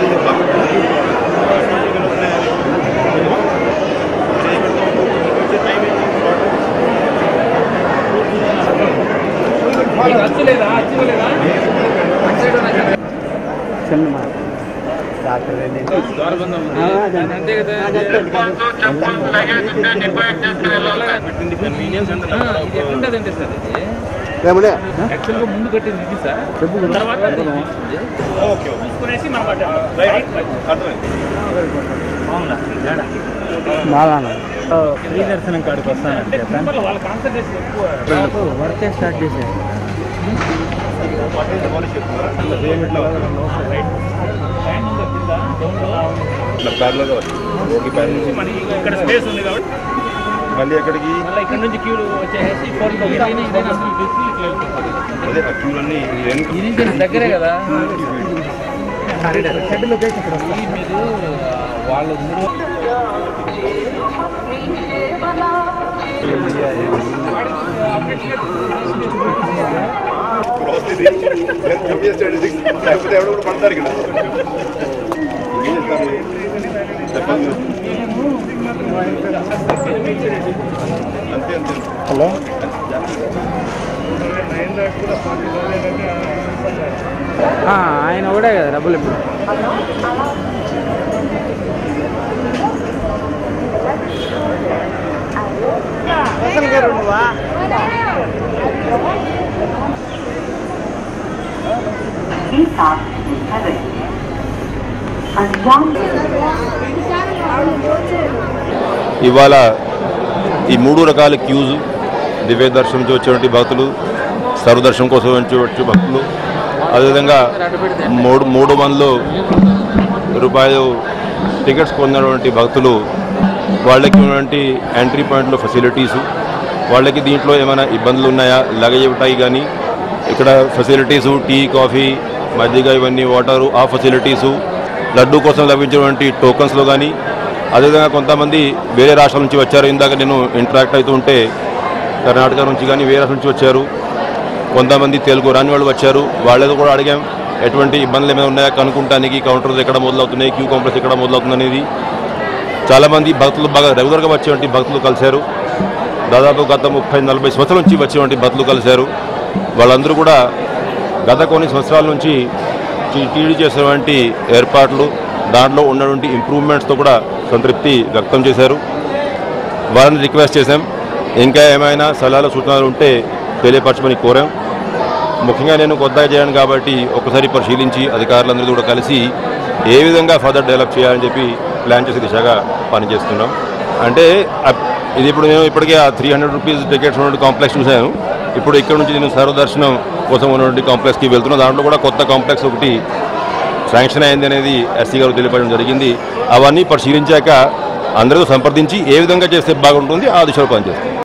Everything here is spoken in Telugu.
ఎట్లుంటదంటే సార్ ఇది ఏమలే యాక్చువల్గా ముందు కట్టింది ఇది సార్ తర్వాత అది వచ్చింది. చూసుకునేసి మనం కట్టాము. రైట్ ఫ్రీ దర్శనం కాడికి వస్తానంటే సింపుల్ వాళ్ళ కాన్సన్ట్రేషన్ ఎక్కువ వర్కే స్టార్ట్ చేశారు లైన్ ఉందా కింద? డౌన్లో. ఇట్లా ప్యారలల్గా వచ్చింది రోడ్డు ప్యారల్ నుంచి మనకి ఇక్కడ స్పేస్ ఉంది కాబట్టి మళ్ళీ ఎక్కడికి మళ్ళీ ఇక్కడ నుంచి క్యూలు వచ్చేసి ఫోన్ ఇదైనా ఇదైనా అసలు చూసి ఇట్లా వెళ్ళిపోతుంది. అదే ఆ క్యూలన్నీ వెనక ఇది కొంచెం దగ్గరే కదా ఈ మీరు వాళ్ళు మూడు లేకపోతే ఎవడో ఒకడు పడతారు ఇక్కడ ఏం చేస్తారు చెప్పండి అంతే అంతే హలో ఆయన కూడా కదా డబ్బులు ఇప్పుడు Detox recovery. Unwanted. ఇవాళ ఈ మూడు రకాల క్యూజ్ దివ్య దర్శనం వచ్చేటువంటి భక్తులు సర్వదర్శనం కోసం వచ్చే భక్తులు అదేవిధంగా మూడు మూడు వందలు రూపాయలు టికెట్స్ పొందినటువంటి భక్తులు వాళ్ళకి ఉన్నటువంటి ఎంట్రీ పాయింట్లో ఫెసిలిటీసు వాళ్ళకి దీంట్లో ఏమైనా ఇబ్బందులు ఉన్నాయా లగేజ్ ఇవ్వటాయి కానీ ఇక్కడ ఫెసిలిటీసు టీ కాఫీ మజ్జిగ ఇవన్నీ వాటరు ఆ ఫెసిలిటీసు లడ్డు కోసం లభించినటువంటి టోకన్స్లో కానీ అదేవిధంగా కొంతమంది వేరే రాష్ట్రాల నుంచి వచ్చారు ఇందాక నేను ఇంటరాక్ట్ అవుతూ ఉంటే కర్ణాటక నుంచి కానీ వేరే రాష్ట్రం నుంచి వచ్చారు కొంతమంది తెలుగు రాని వాళ్ళు వచ్చారు వాళ్ళది కూడా అడిగాం ఎటువంటి ఇబ్బందులు ఏమైనా ఉన్నాయా కనుక్కుంటానికి కౌంటర్స్ ఎక్కడ మొదలవుతున్నాయి క్యూ కాంప్లెక్స్ ఎక్కడ మొదలవుతుంది అనేది చాలామంది భక్తులు బాగా రెగ్యులర్గా వచ్చేటువంటి భక్తులు కలిశారు దాదాపు గత ముప్పై నలభై సంవత్సరాల నుంచి వచ్చేటువంటి భక్తులు కలిశారు వాళ్ళందరూ కూడా గత కొన్ని సంవత్సరాల నుంచి టీడీ చేసినటువంటి ఏర్పాట్లు దాంట్లో ఉన్నటువంటి ఇంప్రూవ్మెంట్స్తో కూడా సంతృప్తి వ్యక్తం చేశారు వారిని రిక్వెస్ట్ చేశాం ఇంకా ఏమైనా సలహాలు సూచనలు ఉంటే తెలియపరచమని కోరాం ముఖ్యంగా నేను కొత్తగా చేయను కాబట్టి ఒకసారి పరిశీలించి అధికారులందరూ కూడా కలిసి ఏ విధంగా ఫర్దర్ డెవలప్ చేయాలని చెప్పి ప్లాన్ చేసే దిశగా పనిచేస్తున్నాం అంటే అప్- ఇది ఇప్పుడు నేను ఇప్పటికే ఆ త్రీ హండ్రెడ్ రూపీస్ టికెట్స్ ఉన్నటువంటి కాంప్లెక్స్ చూశాను ఇప్పుడు ఇక్కడ నుంచి నేను సర్వదర్శనం కోసం ఉన్నటువంటి కాంప్లెక్స్కి వెళ్తున్నాను దాంట్లో కూడా కొత్త కాంప్లెక్స్ ఒకటి శాంక్షన్ అయింది అనేది ఎస్సీ గారు తెలియపడడం జరిగింది అవన్నీ పరిశీలించాక అందరితో సంప్రదించి ఏ విధంగా చేస్తే బాగుంటుంది ఆ దిశలో పనిచేస్తాం